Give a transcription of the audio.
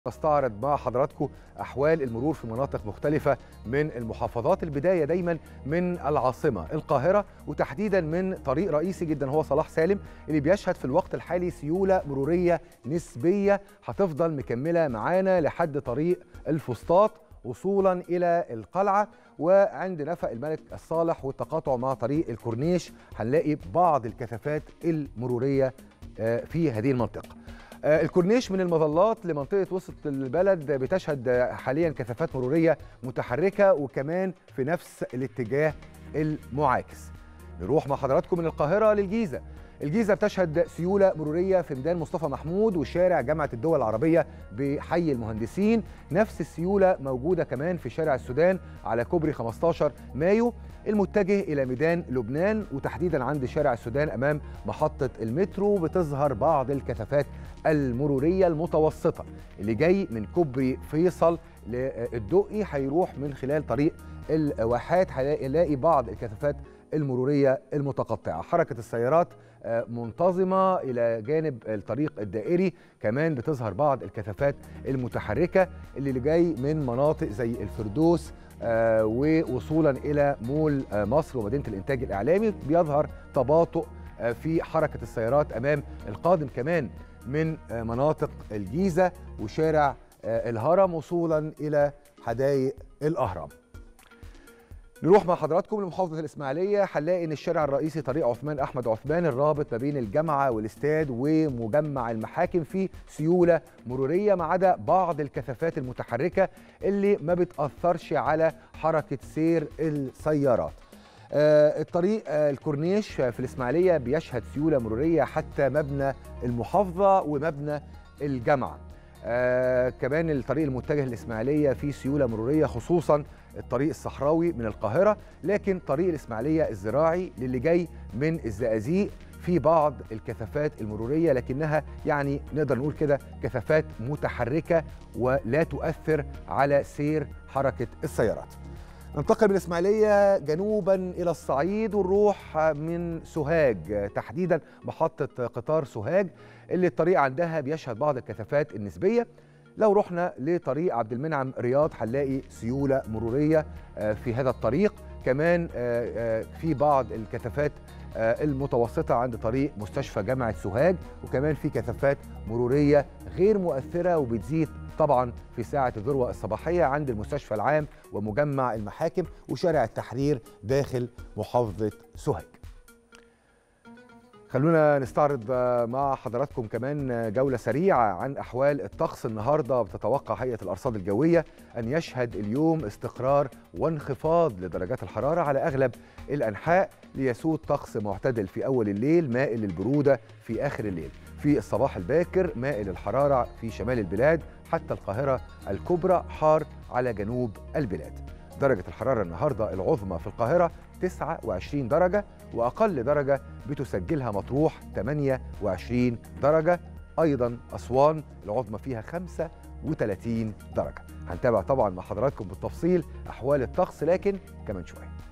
نستعرض مع حضراتكم احوال المرور في مناطق مختلفه من المحافظات البدايه دايما من العاصمه القاهره وتحديدا من طريق رئيسي جدا هو صلاح سالم اللي بيشهد في الوقت الحالي سيوله مروريه نسبيه هتفضل مكمله معانا لحد طريق الفسطاط وصولا الى القلعه وعند نفق الملك الصالح والتقاطع مع طريق الكورنيش هنلاقي بعض الكثافات المروريه في هذه المنطقه الكورنيش من المظلات لمنطقه وسط البلد بتشهد حاليا كثافات مروريه متحركه وكمان في نفس الاتجاه المعاكس نروح مع حضراتكم من القاهره للجيزه الجيزه بتشهد سيوله مروريه في ميدان مصطفى محمود وشارع جامعه الدول العربيه بحي المهندسين نفس السيوله موجوده كمان في شارع السودان على كوبري 15 مايو المتجه الى ميدان لبنان وتحديدا عند شارع السودان امام محطه المترو بتظهر بعض الكثافات المروريه المتوسطه اللي جاي من كوبري فيصل للدقي هيروح من خلال طريق الواحات هيلاقي بعض الكثافات المروريه المتقطعه حركه السيارات منتظمه الى جانب الطريق الدائري كمان بتظهر بعض الكثافات المتحركه اللي جاي من مناطق زي الفردوس آه ووصولا الى مول آه مصر ومدينه الانتاج الاعلامي بيظهر تباطؤ آه في حركه السيارات امام القادم كمان من مناطق الجيزه وشارع الهرم وصولا الى حدائق الاهرام نروح مع حضراتكم لمحافظه الاسماعيليه هنلاقي ان الشارع الرئيسي طريق عثمان احمد عثمان الرابط ما بين الجامعه والاستاد ومجمع المحاكم فيه سيوله مروريه ما عدا بعض الكثافات المتحركه اللي ما بتاثرش على حركه سير السيارات آه الطريق آه الكورنيش في الاسماعيليه بيشهد سيوله مروريه حتى مبنى المحافظه ومبنى الجامعه آه كمان الطريق المتجه للإسماعيلية فيه سيولة مرورية خصوصا الطريق الصحراوي من القاهرة لكن طريق الإسماعيلية الزراعي للي جاي من الزقازيق في بعض الكثافات المرورية لكنها يعني نقدر نقول كده كثافات متحركة ولا تؤثر على سير حركة السيارات ننتقل من الإسماعيلية جنوبا إلى الصعيد ونروح من سوهاج تحديدا محطة قطار سوهاج اللي الطريق عندها بيشهد بعض الكثافات النسبية لو رحنا لطريق عبد المنعم رياض هنلاقي سيولة مرورية في هذا الطريق كمان في بعض الكثافات المتوسطة عند طريق مستشفى جامعة سوهاج وكمان في كثافات مرورية غير مؤثرة وبتزيد طبعا في ساعة الذروة الصباحية عند المستشفى العام ومجمع المحاكم وشارع التحرير داخل محافظة سوهاج خلونا نستعرض مع حضراتكم كمان جولة سريعة عن أحوال الطقس النهاردة بتتوقع هيئة الأرصاد الجوية أن يشهد اليوم استقرار وانخفاض لدرجات الحرارة على أغلب الأنحاء ليسود طقس معتدل في أول الليل مائل للبرودة في آخر الليل في الصباح الباكر مائل الحرارة في شمال البلاد حتى القاهرة الكبرى حار على جنوب البلاد درجة الحرارة النهاردة العظمى في القاهرة 29 درجة وأقل درجة بتسجلها مطروح 28 درجة أيضا أسوان العظمى فيها 35 درجة هنتابع طبعا مع حضراتكم بالتفصيل أحوال الطقس لكن كمان شوية